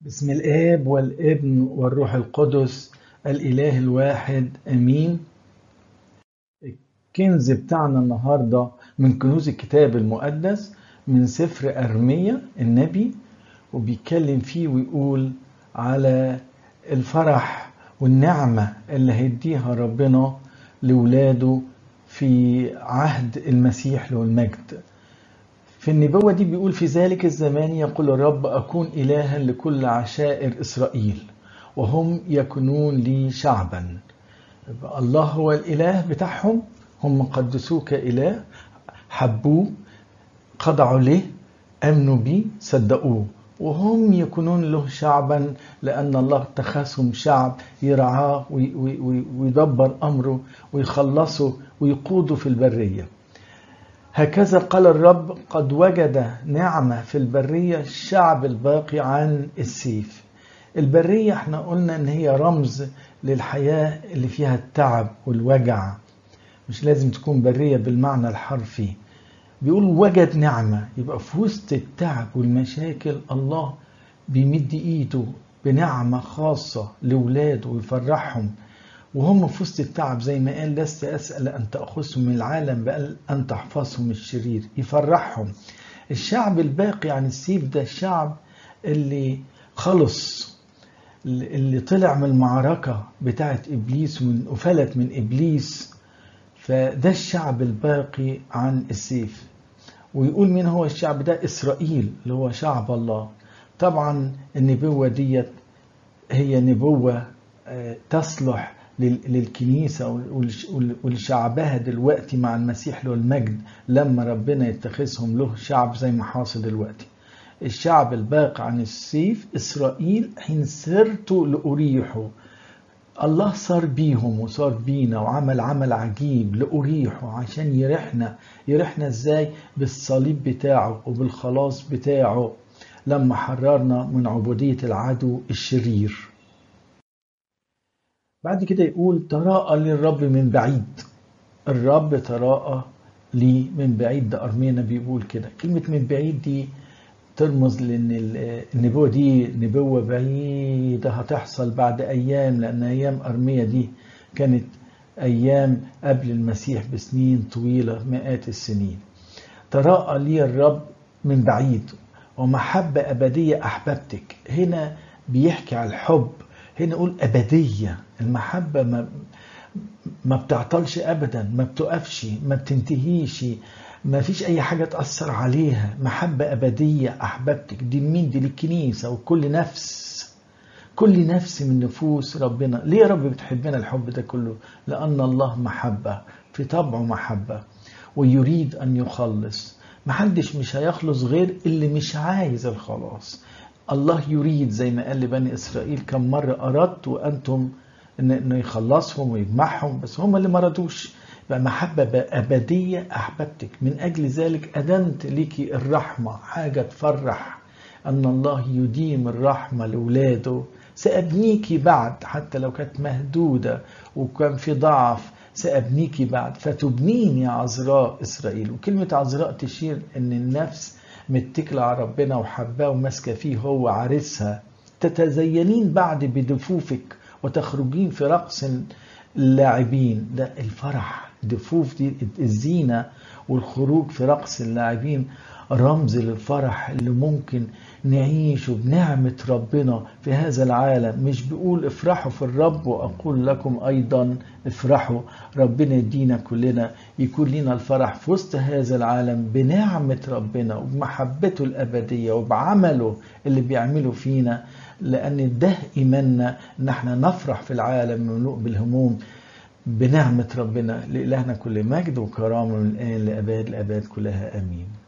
بسم الآب والابن والروح القدس الإله الواحد أمين الكنز بتاعنا النهاردة من كنوز الكتاب المقدس من سفر أرمية النبي وبيتكلم فيه ويقول على الفرح والنعمة اللي هيديها ربنا لولاده في عهد المسيح له المجد في النبوة دي بيقول في ذلك الزمان يقول الرب أكون إلها لكل عشائر إسرائيل وهم يكونون لي شعبا الله هو الإله بتاعهم هم قدسوه كإله حبوه خضعوا له أمنوا بيه صدقوه وهم يكونون له شعبا لأن الله اتخذهم شعب يرعاه ويدبر أمره ويخلصه ويقوده في البرية هكذا قال الرب قد وجد نعمة في البرية الشعب الباقي عن السيف البرية احنا قلنا ان هي رمز للحياة اللي فيها التعب والوجع مش لازم تكون برية بالمعنى الحرفي بيقول وجد نعمة يبقى في وسط التعب والمشاكل الله بيمد ايده بنعمة خاصة لولاده ويفرحهم وهم في وسط التعب زي ما قال لست أسأل أن تأخذهم من العالم بل أن تحفظهم الشرير يفرحهم الشعب الباقي عن السيف ده الشعب اللي خلص اللي طلع من المعركة بتاعت إبليس من وفلت من إبليس فده الشعب الباقي عن السيف ويقول مين هو الشعب ده إسرائيل اللي هو شعب الله طبعا النبوة ديت هي نبوة تصلح للكنيسة ولشعبها دلوقتي مع المسيح له المجد لما ربنا يتخذهم له شعب زي ما حاصل دلوقتي الشعب الباقي عن السيف إسرائيل حين سرت لأريحه الله صار بيهم وصار بينا وعمل عمل عجيب لأريحه عشان يرحنا يرحنا ازاي بالصليب بتاعه وبالخلاص بتاعه لما حررنا من عبودية العدو الشرير بعد كده يقول تراءى للرب من بعيد الرب تراءى لي من بعيد ده أرمينا بيقول كده كلمة من بعيد دي ترمز لأن النبوة دي نبوة بعيدة هتحصل بعد أيام لأن أيام أرمية دي كانت أيام قبل المسيح بسنين طويلة مئات السنين تراءى لي الرب من بعيد ومحبة أبدية أحببتك هنا بيحكي على الحب هنا نقول أبدية المحبة ما ما بتعطلش أبدا ما بتقفش ما بتنتهيش ما فيش أي حاجة تأثر عليها محبة أبدية أحببتك دي مين دي للكنيسة وكل نفس كل نفس من نفوس ربنا ليه يا رب بتحبنا الحب ده كله لأن الله محبة في طبعه محبة ويريد أن يخلص محدش مش هيخلص غير اللي مش عايز الخلاص الله يريد زي ما قال لبني إسرائيل كم مرة أردت وأنتم إنه يخلصهم ويجمعهم بس هم اللي ما رضوش يبقى محبة أبدية أحببتك من أجل ذلك أدنت ليكي الرحمة حاجة تفرح أن الله يديم الرحمة لولاده سأبنيكي بعد حتى لو كانت مهدودة وكان في ضعف سأبنيكي بعد فتبنيني عذراء إسرائيل وكلمة عذراء تشير أن النفس متكلة على ربنا وحباه وماسكة فيه هو عارسها تتزينين بعد بدفوفك وتخرجين في رقص اللاعبين ده الفرح دفوف دي الزينة والخروج في رقص اللاعبين رمز للفرح اللي ممكن نعيشه بنعمة ربنا في هذا العالم مش بيقول افرحوا في الرب وأقول لكم أيضا افرحوا ربنا يدينا كلنا يكون لنا الفرح في وسط هذا العالم بنعمة ربنا وبمحبته الأبدية وبعمله اللي بيعمله فينا لأن ده إيماننا إن احنا نفرح في العالم مملوء بالهموم بنعمة ربنا لإلهنا كل مجد وكرامة من الآن لأباد الأباد كلها آمين